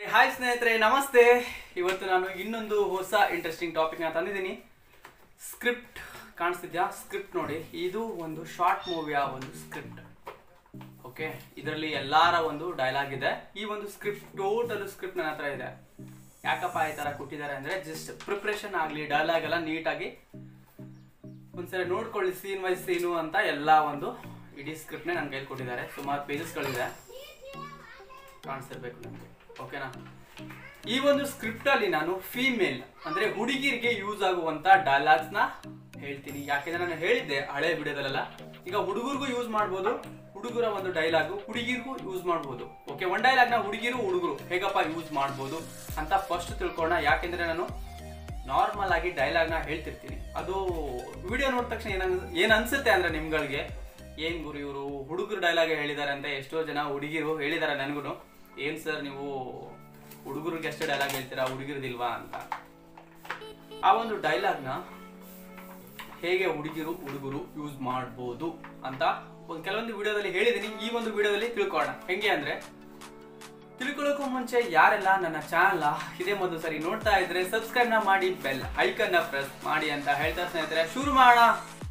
Hi ಸ್ನೇಹಿತರೆ ನಮಸ್ತೆ ಇವತ್ತು ನಾನು ಇನ್ನೊಂದು ಹೊಸ ಇಂಟ್ರೆಸ್ಟಿಂಗ್ ಟಾಪಿಕ್ನ ತಂದಿದ್ದೀನಿ ಸ್ಕ್ರಿಪ್ಟ್ ಕಾಣಿಸ್ತಿದ್ಯಾ ಸ್ಕ್ರಿಪ್ಟ್ ನೋಡಿ ಇದು ಒಂದು ಶಾರ್ಟ್ ಮೂವಿಯ ಒಂದು ಸ್ಕ್ರಿಪ್ಟ್ ಓಕೆ ಇದರಲ್ಲಿ ಎಲ್ಲಾರ ಒಂದು ಡೈಲಾಗ್ ಇದೆ ಈ ಒಂದು ಸ್ಕ್ರಿಪ್ಟ್ ಟೋಟಲ್ ಸ್ಕ್ರಿಪ್ಟ್ ನನ್ನ ಹತ್ರ ಇದೆ ಯಾಕಪ್ಪ ಈ ತರ ಕೊಟ್ಟಿದ್ದಾರೆ ಅಂದ್ರೆ ಜಸ್ಟ್ ಪ್ರಿಪ್ರೇಷನ್ ಆಗಲಿ ಡೈಲಾಗ್ ಎಲ್ಲ ನೀಟಾಗಿ ಒಂದ್ಸರಿ ನೋಡ್ಕೊಳ್ಳಿ ಸೀನ್ ವೈಸ್ ಸೀನು ಅಂತ ಎಲ್ಲ ಒಂದು ಇಡೀ ಸ್ಕ್ರಿಪ್ಟ್ನೇ ನನ್ನ ಕೈಲಿ ಕೊಟ್ಟಿದ್ದಾರೆ ಸುಮಾರು ಪೇಜಸ್ಗಳಿದೆ ಕಾಣಿಸಿರ್ಬೇಕು ನಮಗೆ ಓಕೆನಾ ಈ ಒಂದು ಸ್ಕ್ರಿಪ್ಟ್ ಅಲ್ಲಿ ನಾನು ಫೀಮೇಲ್ ಅಂದ್ರೆ ಹುಡುಗಿರಿಗೆ ಯೂಸ್ ಆಗುವಂತ ಡೈಲಾಗ್ಸ್ ನ ಹೇಳ್ತೀನಿ ಯಾಕೆಂದ್ರೆ ನಾನು ಹೇಳಿದ್ದೆ ಹಳೆ ವಿಡಿಯೋದಲ್ಲೆಲ್ಲ ಈಗ ಹುಡುಗರಿಗೂ ಯೂಸ್ ಮಾಡ್ಬೋದು ಹುಡುಗರ ಒಂದು ಡೈಲಾಗು ಹುಡುಗಿರಿಗೂ ಯೂಸ್ ಮಾಡ್ಬೋದು ಓಕೆ ಒನ್ ಡೈಲಾಗ್ ನ ಹುಡುಗಿರು ಹುಡುಗರು ಹೇಗಪ್ಪ ಯೂಸ್ ಮಾಡ್ಬೋದು ಅಂತ ಫಸ್ಟ್ ತಿಳ್ಕೊಳ್ಳೋಣ ಯಾಕೆಂದ್ರೆ ನಾನು ನಾರ್ಮಲ್ ಆಗಿ ಡೈಲಾಗ್ ನ ಹೇಳ್ತಿರ್ತೀನಿ ಅದು ವಿಡಿಯೋ ನೋಡಿದ ತಕ್ಷಣ ಏನ್ ಏನ್ ಅನ್ಸುತ್ತೆ ಅಂದ್ರೆ ನಿಮ್ಗಳಿಗೆ ಏನ್ ಗುರು ಇವರು ಹುಡುಗರು ಡೈಲಾಗ್ ಹೇಳಿದಾರೆ ಅಂತ ಎಷ್ಟೋ ಜನ ಹುಡುಗಿರು ಹೇಳಿದಾರೆ ನನಗೂ ಏನ್ ಸರ್ ನೀವು ಹುಡುಗರಿಗೆ ಅಷ್ಟೇ ಡೈಲಾಗ್ ಹೇಳ್ತೀರಾ ಹುಡುಗಿರದಿಲ್ವಾ ಅಂತ ಆ ಒಂದು ಡೈಲಾಗ್ ನ ಹೇಗೆ ಹುಡುಗಿರು ಹುಡುಗರು ಯೂಸ್ ಮಾಡ್ಬೋದು ಅಂತ ಒಂದು ಕೆಲವೊಂದು ವಿಡಿಯೋದಲ್ಲಿ ಹೇಳಿದೀನಿ ಈ ಒಂದು ವಿಡಿಯೋದಲ್ಲಿ ತಿಳ್ಕೊಳ್ಳೋಣ ಹೆಂಗೆ ಅಂದ್ರೆ ತಿಳ್ಕೊಳ್ಳೋಕ್ಕೂ ಮುಂಚೆ ಯಾರೆಲ್ಲ ನನ್ನ ಚಾನಲ್ ಇದೇ ಮೊದಲು ಸರಿ ನೋಡ್ತಾ ಇದ್ರೆ ಸಬ್ಸ್ಕ್ರೈಬ್ ನ ಮಾಡಿ ಬೆಲ್ ಐಕನ್ ನ ಪ್ರೆಸ್ ಮಾಡಿ ಅಂತ ಹೇಳ್ತಾ ಸ್ನೇಹಿತರೆ ಶುರು ಮಾಡೋಣ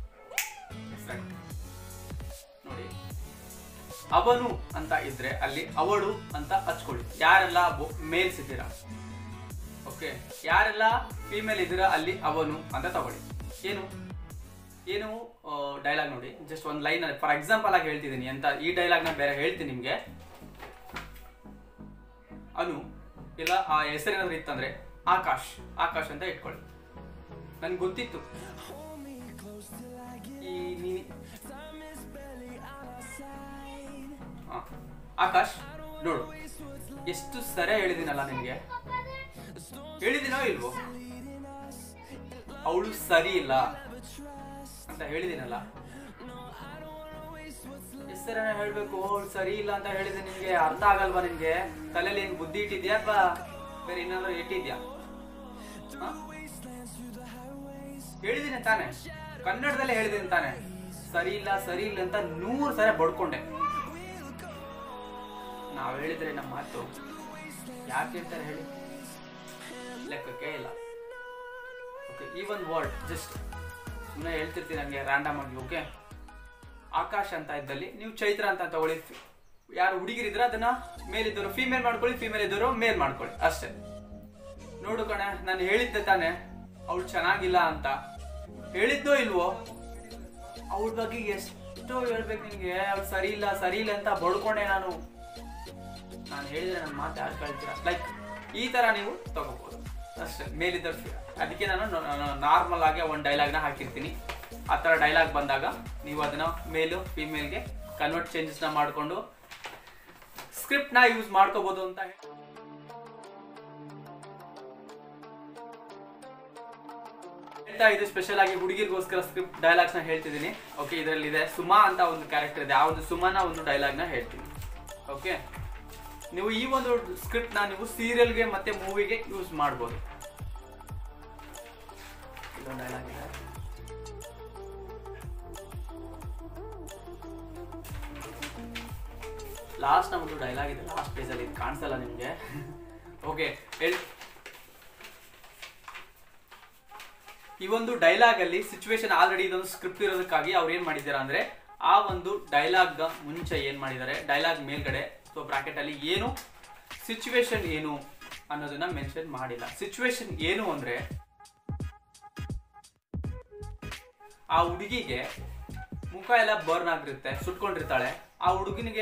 ನೋಡಿ ಅವನು ಅಂತ ಇದ್ರೆ ಅಲ್ಲಿ ಅವಳು ಅಂತ ಹಚ್ಕೊಳ್ಳಿ ಯಾರೆಲ್ಲ ಮೇಲ್ಸ್ ಇದ್ದೀರಾ ಓಕೆ ಯಾರೆಲ್ಲ ಫೀಮೇಲ್ ಇದ್ದೀರಾ ಅಲ್ಲಿ ಅವನು ಅಂತ ತಗೊಳ್ಳಿ ಏನು ಏನು ಡೈಲಾಗ್ ನೋಡಿ ಜಸ್ಟ್ ಒಂದು ಲೈನ್ ಫಾರ್ ಎಕ್ಸಾಂಪಲ್ ಆಗಿ ಹೇಳ್ತಿದ್ದೀನಿ ಅಂತ ಈ ಡೈಲಾಗ್ ನ ಬೇರೆ ಹೇಳ್ತೀನಿ ನಿಮ್ಗೆ ಅನು ಇಲ್ಲ ಆ ಹೆಸರೇನಾದ್ರೂ ಇತ್ತಂದ್ರೆ ಆಕಾಶ್ ಆಕಾಶ್ ಅಂತ ಇಟ್ಕೊಳ್ಳಿ ನನ್ಗೆ ಗೊತ್ತಿತ್ತು ಈ ನೀ- ಹಾ. ಆಕಾಶ್ ನೋಡು ಎಷ್ಟು ಸರಿ ಹೇಳಿದಿನಲ್ಲ ನಿನ್ಗೆ ಹೇಳಿದಿನೋ ಇಲ್ವೋ ಅವಳು ಸರಿ ಇಲ್ಲ ಅಂತ ಹೇಳಿದಿನಲ್ಲ ಹೆಸರ ಹೇಳ್ಬೇಕು ಅವಳು ಸರಿ ಇಲ್ಲ ಅಂತ ಹೇಳಿದೆ ನಿನ್ಗೆ ಅರ್ಥ ಆಗಲ್ವಾ ನಿನ್ಗೆ ತಲೆಯಲ್ಲಿ ಏನ್ ಬುದ್ಧಿ ಇಟ್ಟಿದ್ಯಾ ಅಥವಾ ಬೇರೆ ಏನಾದ್ರು ಇಟ್ಟಿದ್ಯಾ ಹ? ಹೇಳಿದೀನಿ ತಾನೆ ಕನ್ನಡದಲ್ಲೇ ಹೇಳಿದೀನಿ ತಾನೆ ಸರಿ ಇಲ್ಲ ಸರಿ ಇಲ್ಲ ಅಂತ ನೂರು ಸಲ ಬಡ್ಕೊಂಡೆ ನಾವ್ ಹೇಳಿದ್ರೆ ನಮ್ಮ ಮಾತು ಯಾಕೆ ಹೇಳ್ತಾರೆ ಹೇಳಿ ಲೆಕ್ಕಕ್ಕೆ ಇಲ್ಲ ಓಕೆ ಈ ಒಂದು ವರ್ಡ್ ಜಸ್ಟ್ ಸುಮ್ಮನೆ ಹೇಳ್ತಿರ್ತೀನಿ ನನಗೆ ರ್ಯಾಂಡಮ್ ಆಗಿ ಓಕೆ ಆಕಾಶ್ ಅಂತ ಇದ್ದಲ್ಲಿ ನೀವು ಚೈತ್ರ ಅಂತ ತಗೊಳ್ಳಿ ಯಾರು ಹುಡುಗಿರಿದ್ರೆ ಅದನ್ನ ಮೇಲಿದ್ದವರು ಫಿಮೇಲ್ ಮಾಡ್ಕೊಳ್ಳಿ ಫಿಮೇಲ್ ಇದ್ದವರು ಮೇಲ್ ಮಾಡ್ಕೊಳ್ಳಿ ಅಷ್ಟೇ ನೋಡು ಕಣೆ ನಾನು ಹೇಳಿದ್ದೆ ತಾನೆ ಅವಳು ಚೆನ್ನಾಗಿಲ್ಲ ಅಂತ ಹೇಳಿದ್ದೋ ಇಲ್ವೋ ಅವಳ ಬಗ್ಗೆ ಎಷ್ಟೋ ಹೇಳ್ಬೇಕು ನಿನ್ಗೆ ಅವಳು ಸರಿ ಇಲ್ಲ ಸರಿ ಇಲ್ಲ ಅಂತ ಬಡ್ಕೊಂಡೆ ನಾನು ನಾನು ಹೇಳಿದ್ರೆ ನನ್ನ ಮಾತು ಯಾರು ಕೇಳ್ತೀರಾ ಲೈಕ್ ಈ ತರ ನೀವು ತಗೋಬಹುದು ಅಷ್ಟೇ ಮೇಲಿದ್ದ ಅದಕ್ಕೆ ನಾನು ನಾರ್ಮಲ್ ಆಗಿ ಒಂದು ಡೈಲಾಗ್ನ ಹಾಕಿರ್ತೀನಿ ಆ ಥರ ಡೈಲಾಗ್ ಬಂದಾಗ ನೀವು ಅದನ್ನ ಮೇಲು ಫಿಮೇಲ್ಗೆ ಕನ್ವರ್ಟ್ ಚೇಂಜಸ್ನ ಮಾಡಿಕೊಂಡು ಸ್ಕ್ರಿಪ್ಟ್ನ ಯೂಸ್ ಮಾಡ್ಕೋಬಹುದು ಅಂತ ಹೇಳಿ ಹೇಳ್ತಾ ಇದು ಸ್ಪೆಷಲ್ ಆಗಿ ಹುಡುಗಿರ್ಗೋಸ್ಕರ ಸ್ಕ್ರಿಪ್ಟ್ ಡೈಲಾಗ್ಸ್ ನ ಹೇಳ್ತಿದ್ದೀನಿ ಓಕೆ ಇದರಲ್ಲಿ ಇದೆ ಸುಮಾ ಅಂತ ಒಂದು ಕ್ಯಾರೆಕ್ಟರ್ ಇದೆ ಆ ಒಂದು ಸುಮನ ಒಂದು ಡೈಲಾಗ್ ನ ಹೇಳ್ತೀನಿ ಓಕೆ ನೀವು ಈ ಒಂದು ಸ್ಕ್ರಿಪ್ಟ್ ನ ನೀವು ಸೀರಿಯಲ್ಗೆ ಮತ್ತೆ ಮೂವಿಗೆ ಯೂಸ್ ಮಾಡ್ಬೋದು ಇದೊಂದು ಡೈಲಾಗ್ ಇದೆ ಲಾಸ್ಟ್ ಒಂದು ಡೈಲಾಗ್ ಇದೆ ಲಾಸ್ಟ್ ಪೇಜ್ ಅಲ್ಲಿ ಕಾಣಿಸಲ್ಲ ನಿಮ್ಗೆ ಓಕೆ ಹೇಳಿ ಈ ಒಂದು ಡೈಲಾಗ್ ಅಲ್ಲಿ ಸಿಚುವೇಶನ್ ಆಲ್ರೆಡಿ ಇದೊಂದು ಸ್ಕ್ರಿಪ್ಟ್ ಇರೋದಕ್ಕಾಗಿ ಅವ್ರು ಏನ್ ಮಾಡಿದ್ದಾರೆ ಅಂದ್ರೆ ಆ ಒಂದು ಡೈಲಾಗ್ ಮುಂಚೆ ಏನ್ ಮಾಡಿದ್ದಾರೆ ಡೈಲಾಗ್ ಮೇಲ್ಗಡೆ ಸೊ ಬ್ರಾಕೆಟ್ ಅಲ್ಲಿ ಏನು ಸಿಚುವೇಶನ್ ಏನು ಅನ್ನೋದನ್ನ ಮೆನ್ಷನ್ ಮಾಡಿಲ್ಲ ಸಿಚುವೇಶನ್ ಏನು ಅಂದ್ರೆ ಆ ಹುಡುಗಿಗೆ ಮುಖ ಎಲ್ಲ ಬರ್ನ್ ಆಗಿರುತ್ತೆ ಸುಟ್ಕೊಂಡಿರ್ತಾಳೆ ಆ ಹುಡುಗನಿಗೆ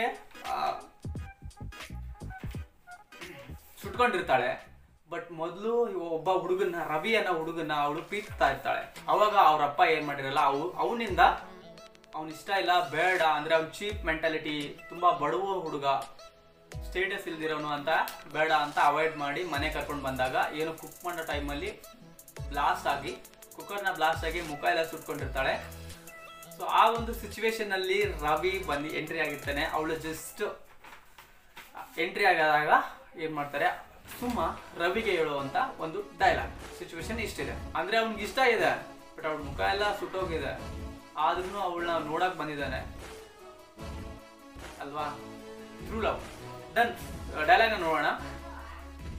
ಸುಟ್ಕೊಂಡಿರ್ತಾಳೆ ಬಟ್ ಮೊದಲು ಒಬ್ಬ ಹುಡುಗನ ರವಿ ಅನ್ನೋ ಹುಡುಗನ ಅವಳು ಪ್ರೀತಿಸ್ತಾ ಇರ್ತಾಳೆ ಅವಾಗ ಅವ್ರ ಅಪ್ಪ ಏನ್ ಮಾಡಿರಲ್ಲ ಅವು ಅವನಿಂದ ಅವ್ನ ಇಷ್ಟ ಇಲ್ಲ ಬೇಡ ಅಂದ್ರೆ ಅವ್ನ ಚೀಪ್ ಮೆಂಟಾಲಿಟಿ ತುಂಬಾ ಬಡವ ಹುಡುಗ ಸ್ಟೇಟಸ್ ಇಲ್ದಿರೋನು ಅಂತ ಬೇಡ ಅಂತ ಅವಾಯ್ಡ್ ಮಾಡಿ ಮನೆ ಕರ್ಕೊಂಡು ಬಂದಾಗ ಏನು ಕುಕ್ ಮಾಡೋ ಟೈಮಲ್ಲಿ ಬ್ಲಾಸ್ಟ್ ಆಗಿ ಕುಕ್ಕರ್ನ ಬ್ಲಾಸ್ಟ್ ಆಗಿ ಮುಖ ಎಲ್ಲ ಸುಟ್ಕೊಂಡಿರ್ತಾಳೆ ಸೊ ಆ ಒಂದು ಸಿಚುವೇಶನ್ ಅಲ್ಲಿ ರವಿ ಬಂದು ಎಂಟ್ರಿ ಆಗಿರ್ತಾನೆ ಅವಳು ಜಸ್ಟ್ ಎಂಟ್ರಿ ಆಗಾದಾಗ ಏನ್ ಮಾಡ್ತಾರೆ ಸುಮ್ಮ ರವಿಗೆ ಹೇಳುವಂತ ಒಂದು ಡೈಲಾಗ್ ಸಿಚುವೇಶನ್ ಇಷ್ಟಿದೆ ಅಂದ್ರೆ ಅವ್ನಿಗೆ ಇಷ್ಟ ಇದೆ ಬಟ್ ಅವಳ ಮುಖ ಎಲ್ಲ ಸುಟ್ಟೋಗಿದೆ ಆದ್ರೂ ಅವಳನ್ನ ನೋಡಕ್ ಬಂದಿದ್ದಾನೆ ಅಲ್ವಾ ಟ್ರೂ ಲವ್ ಡನ್ ಡೈಲಾಗ್ ನೋಡೋಣ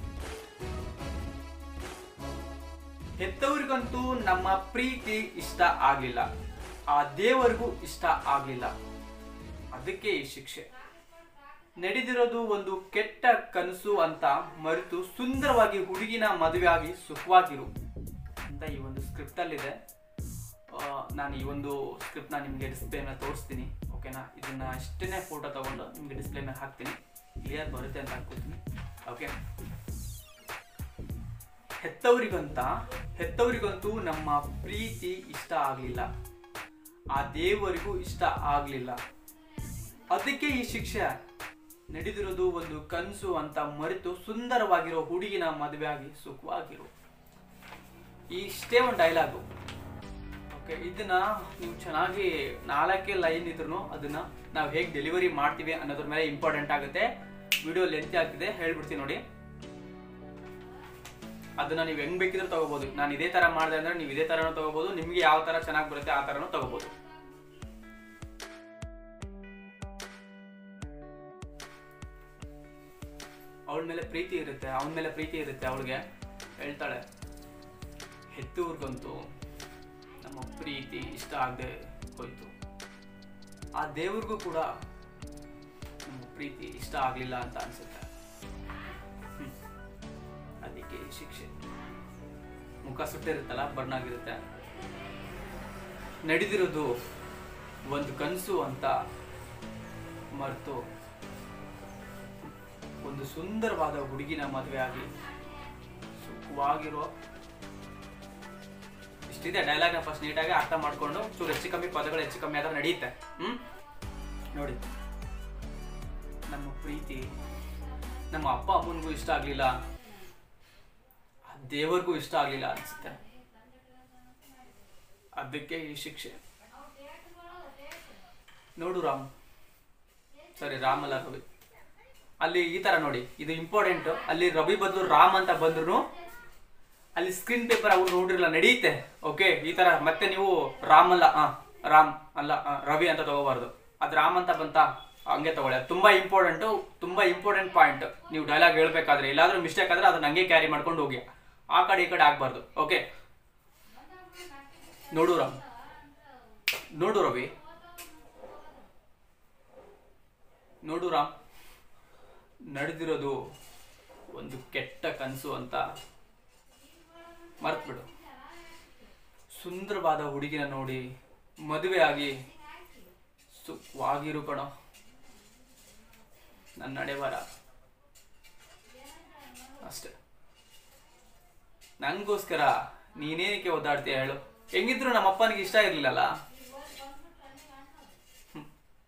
ಹೆತ್ತವರಿಗಂತೂ ನಮ್ಮ ಪ್ರೀತಿ ಇಷ್ಟ ಆಗ್ಲಿಲ್ಲ ಆ ದೇವರಿಗೂ ಇಷ್ಟ ಆಗ್ಲಿಲ್ಲ ಅದಕ್ಕೆ ಈ ಶಿಕ್ಷೆ ನಡೆದಿರೋದು ಒಂದು ಕೆಟ್ಟ ಕನಸು ಅಂತ ಮರೆತು ಸುಂದರವಾಗಿ ಹುಡುಗಿನ ಮದುವೆ ಆಗಿ ಸುಖವಾಗಿರು ಅಂತ ಈ ಒಂದು ಸ್ಕ್ರಿಪ್ಟ್ ಅಲ್ಲಿದೆ ಆ, ನಾನು ಈ ಒಂದು ಸ್ಕ್ರಿಪ್ಟ್ನ ನಿಮಗೆ ಡಿಸ್ಪ್ಲೇ ಮೇಲೆ ತೋರಿಸ್ತೀನಿ ಓಕೆನಾ ಇದನ್ನ ಅಷ್ಟೇ ಫೋಟೋ ತಗೊಂಡು ನಿಮಗೆ ಡಿಸ್ಪ್ಲೇ ಮೇಲೆ ಹಾಕ್ತೀನಿ ಕ್ಲಿಯರ್ ಬರುತ್ತೆ ಅಂತ ಅನ್ಕೋತೀನಿ ಓಕೆ ಹೆತ್ತವರಿಗಂತ ಹೆತ್ತವರಿಗಂತೂ ನಮ್ಮ ಪ್ರೀತಿ ಇಷ್ಟ ಆಗಲಿಲ್ಲ ಆ ದೇವರಿಗೂ ಇಷ್ಟ ಆಗಲಿಲ್ಲ ಅದಕ್ಕೆ ಈ ಶಿಕ್ಷೆ ನಡೆದಿರೋದು ಒಂದು ಕನಸು ಅಂತ ಮರೆತು ಸುಂದರವಾಗಿರೋ ಹುಡುಗಿನ ಮದುವೆ ಆಗಿ ಸುಖವಾಗಿರು ಇಷ್ಟೇ ಒಂದು ಡೈಲಾಗು ಓಕೆ ಇದನ್ನ ನೀವು ಚೆನ್ನಾಗಿ ನಾಲ್ಕೇ ಲೈನ್ ಇದ್ರು ಅದನ್ನ ನಾವು ಹೇಗೆ ಡೆಲಿವರಿ ಮಾಡ್ತೀವಿ ಅನ್ನೋದ್ರ ಮೇಲೆ ಇಂಪಾರ್ಟೆಂಟ್ ಆಗುತ್ತೆ ವಿಡಿಯೋ ಲೆಂತ್ ಆಗ್ತಿದೆ ಹೇಳ್ಬಿಡ್ತೀನಿ ನೋಡಿ ಅದನ್ನ ನೀವು ಹೆಂಗ್ ಬೇಕಿದ್ರು ತಗೋಬಹುದು ನಾನು ಇದೇ ತರ ಮಾಡಿದೆ ಅಂದ್ರೆ ನೀವು ಇದೇ ತರನೂ ತಗೋಬಹುದು ನಿಮ್ಗೆ ಯಾವ ತರ ಚೆನ್ನಾಗಿ ಬರುತ್ತೆ ಆ ತರನೂ ತಗೋಬಹುದು ಅವಳ ಮೇಲೆ ಪ್ರೀತಿ ಇರುತ್ತೆ ಅವನ ಮೇಲೆ ಪ್ರೀತಿ ಇರುತ್ತೆ ಅವಳಿಗೆ ಹೇಳ್ತಾಳೆ ಹೆತ್ತವ್ರಿಗಂತೂ ನಮ್ಮ ಪ್ರೀತಿ ಇಷ್ಟ ಆಗದೆ ಹೋಯ್ತು ಆ ದೇವ್ರಿಗೂ ಕೂಡ ನಮ್ಮ ಪ್ರೀತಿ ಇಷ್ಟ ಆಗಲಿಲ್ಲ ಅಂತ ಅನ್ಸುತ್ತೆ ಹ್ಮ್. ಅದಕ್ಕೆ ಈ ಶಿಕ್ಷೆ ಮುಖ ಸುಟ್ಟಿರುತ್ತಲ್ಲ ಬರ್ನ್ ಆಗಿರುತ್ತೆ ನಡೆದಿರೋದು ಒಂದು ಕನಸು ಅಂತ ಮರೆತು ಒಂದು ಸುಂದರವಾದ ಹುಡುಗಿನ ಮದುವೆ ಆಗಿ ಸುಖವಾಗಿರೋ ಇಷ್ಟಿದೆ ಡೈಲಾಗ್ನ ಫಸ್ಟ್ ನೀಟಾಗಿ ಅರ್ಥ ಮಾಡ್ಕೊಂಡು ಚೂರು ಹೆಚ್ಚು ಕಮ್ಮಿ ಪದಗಳು ಹೆಚ್ಚು ಕಮ್ಮಿ ಆದ್ರೆ ನಡೆಯುತ್ತೆ ಹ್ಮ್ ನೋಡಿ ನಮ್ಮ ಪ್ರೀತಿ ನಮ್ಮ ಅಪ್ಪ ಅಮ್ಮನಿಗೂ ಇಷ್ಟ ಆಗ್ಲಿಲ್ಲ ಆ ದೇವರಿಗೂ ಇಷ್ಟ ಆಗ್ಲಿಲ್ಲ ಅನ್ಸುತ್ತೆ ಅದಕ್ಕೆ ಈ ಶಿಕ್ಷೆ ನೋಡು ರಾಮ್ ಸರಿ ರಾಮ್ ಅಲ್ಲ ರವಿ ಅಲ್ಲಿ ಈ ತರ ನೋಡಿ ಇದು ಇಂಪಾರ್ಟೆಂಟ್ ಅಲ್ಲಿ ರವಿ ಬದಲು ರಾಮ್ ಅಂತ ಬಂದ್ರು ಅಲ್ಲಿ ಸ್ಕ್ರೀನ್ ಪೇಪರ್ ಅವ್ರು ನೋಡಿರಲ್ಲ ನಡೆಯುತ್ತೆ ಓಕೆ ಈ ತರ ಮತ್ತೆ ನೀವು ರಾಮ್ ಅಲ್ಲ ಆ ರಾಮ್ ಅಲ್ಲ ಆ, ರವಿ ಅಂತ ತಗೋಬಾರ್ದು ಅದ್ ರಾಮ್ ಅಂತ ಬಂತ ಹಂಗೆ ತಗೊಳ್ಳಿ ಅದು ತುಂಬಾ ಇಂಪಾರ್ಟೆಂಟ್ ತುಂಬಾ ಇಂಪಾರ್ಟೆಂಟ್ ಪಾಯಿಂಟ್ ನೀವು ಡೈಲಾಗ್ ಹೇಳ್ಬೇಕಾದ್ರೆ ಎಲ್ಲಾದ್ರೂ ಮಿಸ್ಟೇಕ್ ಆದ್ರೆ ಅದನ್ನ ಹಂಗೆ ಕ್ಯಾರಿ ಮಾಡ್ಕೊಂಡು ಹೋಗಿ ಆ ಕಡೆ ಈ ಕಡೆ ಆಗ್ಬಾರ್ದು ಓಕೆ ನೋಡು ರಾಮ್ ನೋಡು ರವಿ ನೋಡು ರಾಮ್ ನಡೆದಿರೋದು ಒಂದು ಕೆಟ್ಟ ಕನಸು ಅಂತ ಮರ್ತ್ಬಿಡು ಸುಂದರವಾದ ಹುಡುಗಿನ ನೋಡಿ ಮದುವೆ ಆಗಿ ಸುಖವಾಗಿರು ಕಣೋ ನನ್ನ ನಡೆಬಾರ ಅಷ್ಟೆ ನಂಗೋಸ್ಕರ ನೀನೇನಕ್ಕೆ ಓದಾಡ್ತೀಯ ಹೇಳು ಹೆಂಗಿದ್ರು ನಮ್ಮ ಅಪ್ಪನಿಗೆ ಇಷ್ಟ ಇರ್ಲಿಲ್ಲಲ್ಲ ಹ್ಮ್.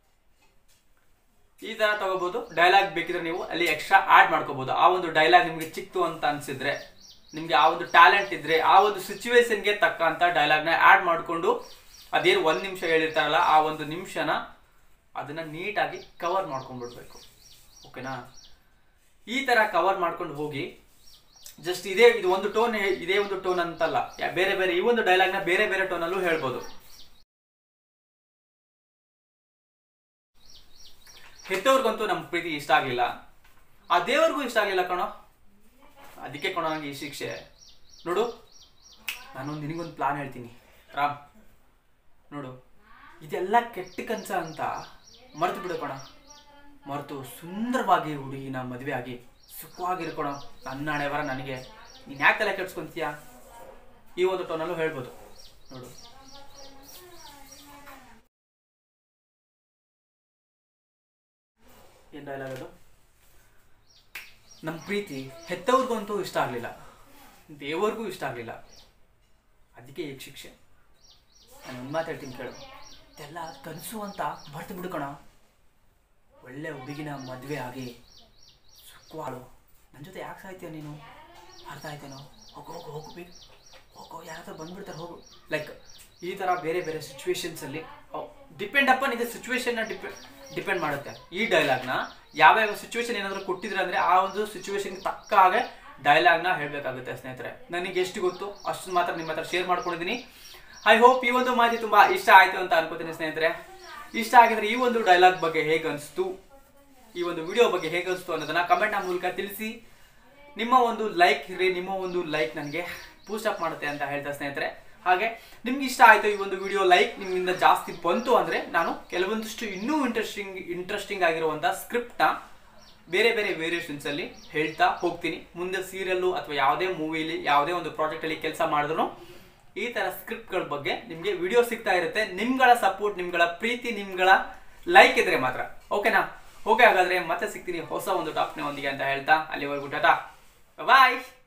ಈ ತರ ತಗೋಬಹುದು ಡೈಲಾಗ್ ಬೇಕಿದ್ರೆ ನೀವು ಅಲ್ಲಿ ಎಕ್ಸ್ಟ್ರಾ ಆಡ್ ಮಾಡ್ಕೋಬಹುದು ಆ ಒಂದು ಡೈಲಾಗ್ ನಿಮ್ಗೆ ಚಿಕ್ತು ಅಂತ ಅನ್ಸಿದ್ರೆ ನಿಮ್ಗೆ ಆ ಒಂದು ಟ್ಯಾಲೆಂಟ್ ಇದ್ರೆ ಆ ಒಂದು ಸಿಚುವೇಶನ್ಗೆ ತಕ್ಕಂತ ಡೈಲಾಗ್ನ ಆಡ್ ಮಾಡ್ಕೊಂಡು ಅದೇನು ಒಂದ್ ನಿಮಿಷ ಹೇಳಿರ್ತಾರಲ್ಲ ಆ ಒಂದು ನಿಮಿಷನ ಅದನ್ನ ನೀಟಾಗಿ ಕವರ್ ಮಾಡ್ಕೊಂಡ್ಬಿಡ್ಬೇಕು ಓಕೆನಾ ಈ ತರ ಕವರ್ ಮಾಡ್ಕೊಂಡು ಹೋಗಿ ಜಸ್ಟ್ ಇದೇ ಇದು ಒಂದು ಟೋನ್ ಇದೇ ಒಂದು ಟೋನ್ ಅಂತಲ್ಲ ಯಾ- ಬೇರೆ ಬೇರೆ ಈ ಒಂದು ಡೈಲಾಗ್ನ ಬೇರೆ ಬೇರೆ ಟೋನಲ್ಲೂ ಹೇಳ್ಬೋದು ಹೆತ್ತವ್ರಿಗಂತೂ ನಮ್ಮ ಪ್ರೀತಿ ಇಷ್ಟ ಆಗ್ಲಿಲ್ಲ ಆ ದೇವ್ರಿಗೂ ಇಷ್ಟ ಆಗ್ಲಿಲ್ಲ ಕಣೋ ಅದಕ್ಕೆ ಕಣೋ ನಂಗೆ ಈ ಶಿಕ್ಷೆ ನೋಡು ನಾನೊಂದು ನಿನಗೊಂದು ಪ್ಲಾನ್ ಹೇಳ್ತೀನಿ ರಾಮ್ ನೋಡು ಇದೆಲ್ಲ ಕೆಟ್ಟ ಕನ್ಸ ಅಂತ ಮರೆತು ಬಿಡು ಕಣ ಮರೆತು ಸುಂದರವಾಗಿ ಹುಡುಗಿನ ಮದುವೆ ಆಗಿ ಸುಖವಾಗಿರ್ಕೊಣ ನನ್ನ ಹಣೆ ಬರ ನನಗೆ ನೀನು ಯಾಕೆ ತಲೆ ಕೆಡ್ಸ್ಕೊಂತೀಯ ಈ ಒಂದು ಟೋನಲ್ಲೂ ಹೇಳ್ಬೋದು ನೋಡು ಏನ್ ಡೈಲಾಗ್ ಅದು ನಮ್ಮ ಪ್ರೀತಿ ಹೆತ್ತವ್ರಿಗಂತೂ ಇಷ್ಟ ಆಗಲಿಲ್ಲ ದೇವರಿಗೂ ಇಷ್ಟ ಆಗಲಿಲ್ಲ ಅದಕ್ಕೆ ಈ ಶಿಕ್ಷೆ ನಾನು ಒಂದು ಮಾತು ಹೇಳ್ತೀನಿ ಕೇಳು ಇದೆಲ್ಲ ಕನಸು ಅಂತ ಮರ್ತು ಬಿಡ್ಕೋಣ ಒಳ್ಳೆ ಹುಡುಗಿನ ಮದುವೆ ಆಗಿ ಸುಖವಾಳು ನನ್ನ ಜೊತೆ ಯಾಕೆ ಸಾಯ್ತೀಯ ನೀನು ಅರ್ಥ ಆಯ್ತೇನೋ ಹೋಗು ಹೋಗು ಹೋಗು ಬೇಗ ಹೋಗು ಯಾರಾದ್ರೂ ಬಂದ್ಬಿಡ್ತಾರೆ ಹೋಗು ಲೈಕ್ ಈ ಥರ ಬೇರೆ ಬೇರೆ ಸಿಚುವೇಶನ್ಸಲ್ಲಿ ಡಿಪೆಂಡ್ ಅಪ್ಪನ್ ಇದೆ ಸಿಚುವೇಶನ್ನ ಡಿಪೆಂಡ್ ಡಿಪೆಂಡ್ ಮಾಡುತ್ತೆ ಈ ಡೈಲಾಗ್ನ ಯಾವ ಯಾವ ಸಿಚುವೇಶನ್ ಏನಾದರೂ ಕೊಟ್ಟಿದ್ರೆ ಅಂದರೆ ಆ ಒಂದು ಸಿಚುವೇಶನ್ಗೆ ತಕ್ಕ ಹಾಗೆ ಡೈಲಾಗ್ನ ಹೇಳಬೇಕಾಗುತ್ತೆ ಸ್ನೇಹಿತರೆ ನನಗೆ ಎಷ್ಟು ಗೊತ್ತು ಅಷ್ಟು ಮಾತ್ರ ನಿಮ್ಮ ಹತ್ರ ಶೇರ್ ಮಾಡ್ಕೊಂಡಿದ್ದೀನಿ ಐ ಹೋಪ್ ಈ ಒಂದು ಮಾಹಿತಿ ತುಂಬಾ ಇಷ್ಟ ಆಯ್ತು ಅಂತ ಅನ್ಕೋತೀನಿ ಸ್ನೇಹಿತರೆ ಇಷ್ಟ ಆಗಿದ್ರೆ ಈ ಒಂದು ಡೈಲಾಗ್ ಬಗ್ಗೆ ಹೇಗೆ ಅನಿಸ್ತು ಈ ಒಂದು ವಿಡಿಯೋ ಬಗ್ಗೆ ಹೇಗೆ ಅನಿಸ್ತು ಅನ್ನೋದನ್ನ ಕಮೆಂಟ್ನ ಮೂಲಕ ತಿಳಿಸಿ ನಿಮ್ಮ ಒಂದು ಲೈಕ್ ಇರ್ರಿ ನಿಮ್ಮ ಒಂದು ಲೈಕ್ ನನಗೆ ಬೂಸ್ಟ್ ಅಪ್ ಮಾಡುತ್ತೆ ಅಂತ ಹೇಳ್ತಾ ಸ್ನೇಹಿತರೆ ಹಾಗೆ ನಿಮ್ಗೆ ಇಷ್ಟ ಆಯ್ತು ಈ ಒಂದು ವಿಡಿಯೋ ಲೈಕ್ ನಿಮ್ಮಿಂದ ಜಾಸ್ತಿ ಬಂತು ಅಂದ್ರೆ ನಾನು ಕೆಲವೊಂದಿಷ್ಟು ಇನ್ನೂ ಇಂಟ್ರೆಸ್ಟಿಂಗ್ ಇಂಟ್ರೆಸ್ಟಿಂಗ್ ಆಗಿರುವಂಥ ಸ್ಕ್ರಿಪ್ಟ್ನ ಬೇರೆ ಬೇರೆ ವೇರಿಯೇಷನ್ಸ್ ಅಲ್ಲಿ ಹೇಳ್ತಾ ಹೋಗ್ತೀನಿ ಮುಂದೆ ಸೀರಿಯಲ್ಲು ಅಥವಾ ಯಾವುದೇ ಮೂವಿಲಿ ಯಾವುದೇ ಒಂದು ಪ್ರಾಜೆಕ್ಟ್ ಅಲ್ಲಿ ಕೆಲಸ ಮಾಡಿದ್ರು ಈ ತರ ಸ್ಕ್ರಿಪ್ಟ್ಗಳ ಬಗ್ಗೆ ನಿಮಗೆ ವಿಡಿಯೋ ಸಿಗ್ತಾ ಇರುತ್ತೆ ನಿಮ್ಗಳ ಸಪೋರ್ಟ್ ನಿಮ್ಗಳ ಪ್ರೀತಿ ನಿಮ್ಗಳ ಲೈಕ್ ಇದ್ರೆ ಮಾತ್ರ ಓಕೆನಾ ಓಕೆ ಹಾಗಾದ್ರೆ ಮತ್ತೆ ಸಿಗ್ತೀನಿ ಹೊಸ ಒಂದು ಟಾಪ್ನ ಒಂದಿಗೆ ಅಂತ ಹೇಳ್ತಾ ಅಲ್ಲಿವರೆಗೂ ಟಾಟಾ ಬಾಯ್